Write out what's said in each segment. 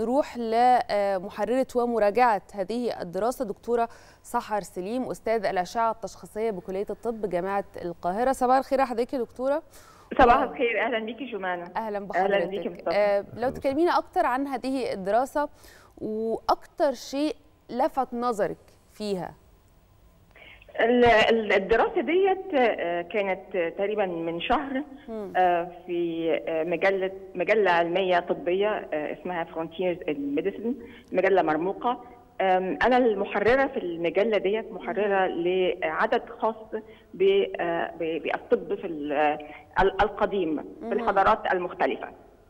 نروح لمحررة ومراجعة هذه الدراسة دكتورة سحر سليم أستاذ الأشعة التشخيصية بكلية الطب جامعة القاهرة صباح الخير يا حضرتك يا دكتورة صباح الخير اهلا بيكي جمانه اهلا بحضرتك اهلا بيكي مصطفى آه لو تكلمينا اكتر عن هذه الدراسه واكتر شيء لفت نظرك فيها الدراسه ديت كانت تقريبا من شهر في مجله مجله علميه طبيه اسمها فرونتيرز ميديسن مجله مرموقه انا المحرره في المجله ديت محرره لعدد خاص بالطب في القديم في الحضارات المختلفه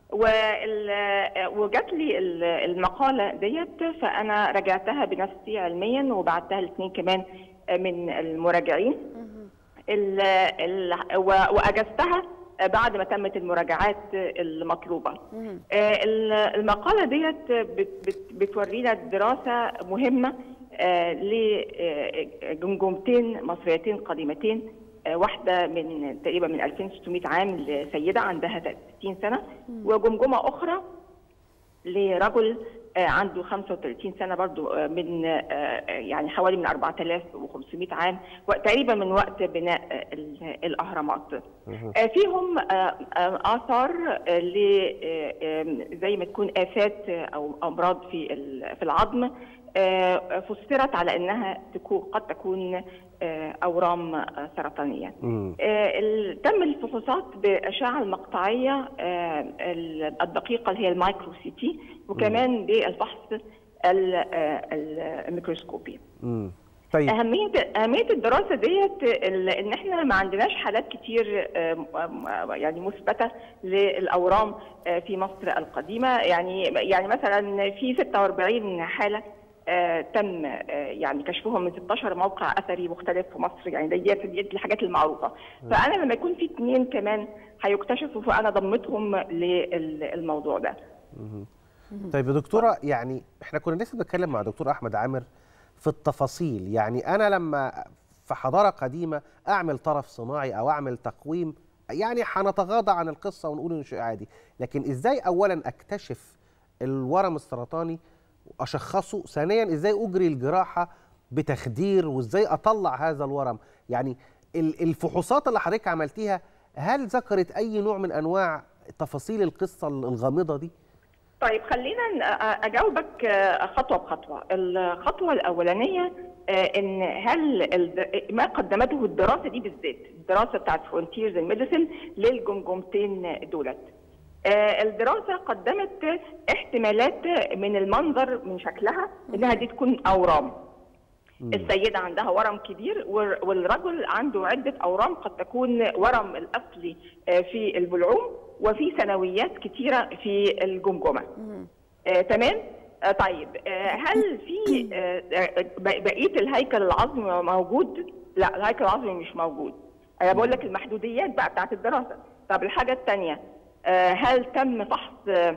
وجات لي المقاله ديت فانا راجعتها بنفسي علميا وبعتها لاثنين كمان من المراجعين ال ال واجزتها بعد ما تمت المراجعات المطلوبه. المقاله ديت بتورينا دراسه مهمه لجمجمتين مصريتين قديمتين واحده من تقريبا من 2600 عام لسيده عندها 60 سنه وجمجمه اخرى لرجل عنده 35 سنه برضو من يعني حوالي من 4500 عام تقريبا من وقت بناء الاهرامات فيهم اثار ل زي ما تكون افات او امراض في في العظم فسرت على انها تكون قد تكون اورام سرطانيه. تم الفحوصات بالاشعه المقطعيه الدقيقه اللي هي المايكرو سي تي وكمان بالفحص الميكروسكوبي. طيب. اهميه اهميه الدراسه ديت ان احنا ما عندناش حالات كتير يعني مثبته للاورام في مصر القديمه يعني يعني مثلا في 46 حاله آه تم آه يعني كشفهم من 16 موقع اثري مختلف في مصر يعني ديت ديت الحاجات المعروفه فانا لما يكون في اثنين كمان هيكتشفوا فانا ضمتهم للموضوع ده طيب يا دكتوره يعني احنا كنا لسه بنتكلم مع دكتور احمد عامر في التفاصيل يعني انا لما في حضاره قديمه اعمل طرف صناعي او اعمل تقويم يعني هنتغاضى عن القصه ونقول انه شيء عادي لكن ازاي اولا اكتشف الورم السرطاني اشخصه ثانيا ازاي اجري الجراحه بتخدير وازاي اطلع هذا الورم يعني الفحوصات اللي حضرتك عملتيها هل ذكرت اي نوع من انواع تفاصيل القصه الغامضه دي طيب خلينا اجاوبك خطوه بخطوه الخطوه الاولانيه ان هل ما قدمته الدراسه دي بالذات الدراسه بتاعت فرونتيرز الميديسن للجمجمتين دولت الدراسة قدمت احتمالات من المنظر من شكلها انها دي تكون اورام. السيدة عندها ورم كبير والرجل عنده عدة اورام قد تكون ورم الاصلي في البلعوم وفي ثانويات كتيرة في الجمجمة. آه تمام؟ آه طيب آه هل في بقية الهيكل العظمي موجود؟ لا الهيكل العظمي مش موجود. انا بقول لك المحدوديات بقى بتاعت الدراسة. طب الحاجة الثانية هل تم فحص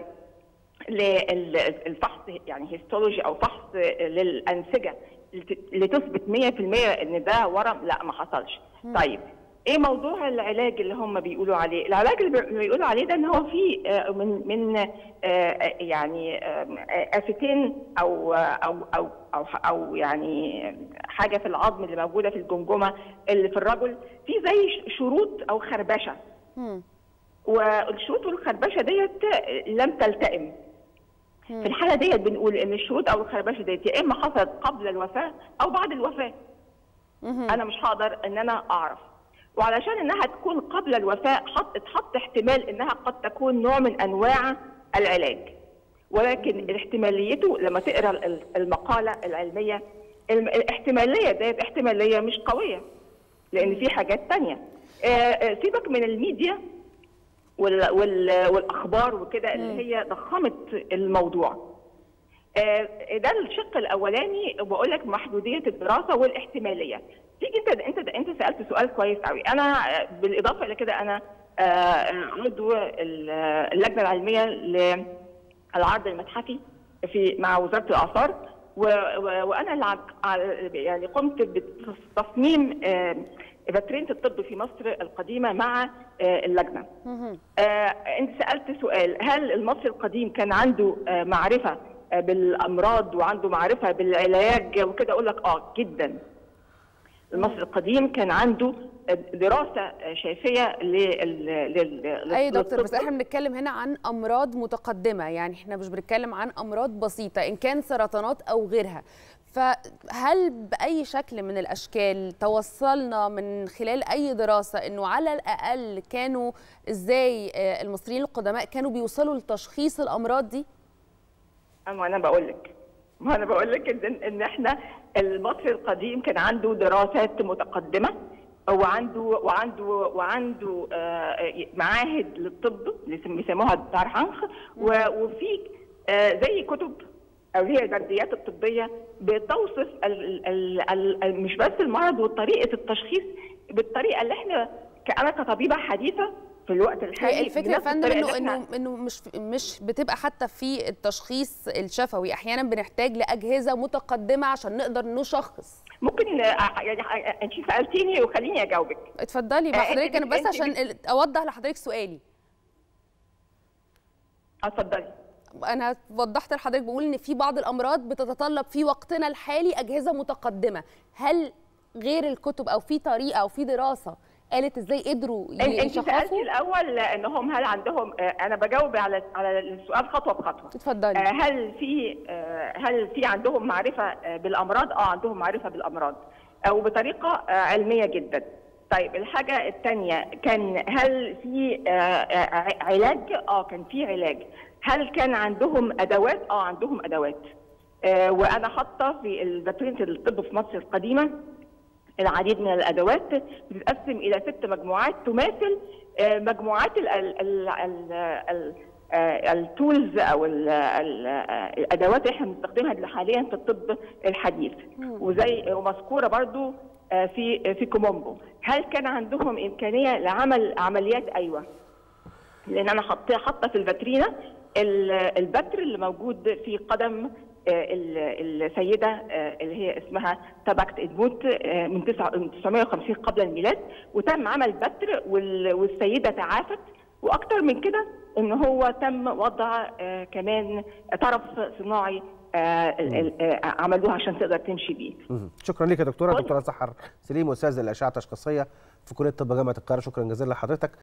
للفحص يعني هيستولوجي او فحص للانسجه لتثبت 100% ان ده ورم لا ما حصلش طيب ايه موضوع العلاج اللي هم بيقولوا عليه العلاج اللي بيقولوا عليه ده ان هو في من من يعني افتين او او او او او يعني حاجه في العظم اللي موجوده في الجمجمه اللي في الرجل في زي شروط او خربشه والشروط والخربشه ديت لم تلتئم في الحاله ديت بنقول ان الشروط او الخربشه ديت يا اما حصلت قبل الوفاه او بعد الوفاه انا مش هقدر ان انا اعرف وعلشان انها تكون قبل الوفاه حط اتحط احتمال انها قد تكون نوع من انواع العلاج ولكن احتماليته لما تقرا المقاله العلميه الاحتماليه ديت احتماليه مش قويه لان في حاجات ثانيه سيبك من الميديا وال وال والاخبار وكده اللي هي ضخمت الموضوع ده الشق الاولاني بقول لك محدوديه الدراسه والاحتماليه تيجي انت انت انت سالت سؤال كويس قوي انا بالاضافه الى كده انا عضو اللجنه العلميه للعرض المتحفي في مع وزاره الاثار وانا اللي يعني قمت بتصميم فاترينه الطب في مصر القديمه مع آه، اللجنه. آه، انت سالت سؤال هل المصري القديم كان عنده آه، معرفه آه، بالامراض وعنده معرفه بالعلاج وكده اقول لك اه جدا. المصري القديم كان عنده دراسه شافيه لل لل اي دكتور بس للطب. احنا بنتكلم هنا عن امراض متقدمه يعني احنا مش بنتكلم عن امراض بسيطه ان كان سرطانات او غيرها فهل باي شكل من الاشكال توصلنا من خلال اي دراسه انه على الاقل كانوا ازاي آه، المصريين القدماء كانوا بيوصلوا لتشخيص الامراض دي ما انا بقول لك ما انا بقول لك ان ان احنا المصري القديم كان عنده دراسات متقدمه وعنده وعنده وعنده آه، معاهد للطب اللي بيسموها الدارهانخ و- وفي آه، زي كتب او هي البرديات الطبيه بتوصف ال ال ال ال مش بس المرض وطريقه التشخيص بالطريقه اللي احنا ك- انا كطبيبه حديثه في الوقت الحالي هي الفكره يا بنفس فندم الطريقة انه اللي إحنا- انه انه مش مش بتبقى حتى في التشخيص الشفوي احيانا بنحتاج لاجهزه متقدمه عشان نقدر نشخص ممكن آه، يعني آه، انت سالتيني وخليني اجاوبك اتفضلي آه، مع أنت حضرتك انا بت- بس أنت عشان ال- اوضح لحضرتك سؤالي اتفضلي انا وضحت لحضرتك بقول ان في بعض الامراض بتتطلب في وقتنا الحالي اجهزه متقدمه هل غير الكتب او في طريقه او في دراسه قالت ازاي قدروا انت انت سالتي يشخصوا الاول انهم هل عندهم آه، انا بجاوب على على السؤال خطوه بخطوه اتفضلي آه، هل في آه، هل في عندهم معرفه آه، بالامراض اه عندهم معرفه بالامراض او بطريقه آه، علميه جدا طيب الحاجه الثانيه كان هل في آه، آه، ع- علاج اه كان في علاج هل كان عندهم ادوات اه عندهم ادوات آه، وانا حاطه في الباترينه الطب في مصر القديمه العديد من الادوات بتتقسم الى ست مجموعات تماثل آه، مجموعات ال ال ال ال ال آه، التولز او ال ال آه، الادوات اللي احنا بنستخدمها حاليا في الطب الحديث وزي ومذكوره برضو آه، في في كومومبو هل كان عندهم امكانيه لعمل عمليات ايوه لان انا حاطه حاطه في الفاترينا ال- البتر اللي موجود في قدم آه، ال- السيده آه، اللي هي اسمها تبكت ادموت آه، من تسعة- من 950 قبل الميلاد وتم عمل بتر وال- والسيده تعافت واكتر من كده ان هو تم وضع آه، كمان طرف صناعي آه، ال- ال- آه، عملوها عشان تقدر تمشي بيه مهم. شكرا لك يا دكتوره قول. دكتوره سحر سليم استاذ الاشعه التشخيصيه في كليه طب جامعه القاهره شكرا جزيلا لحضرتك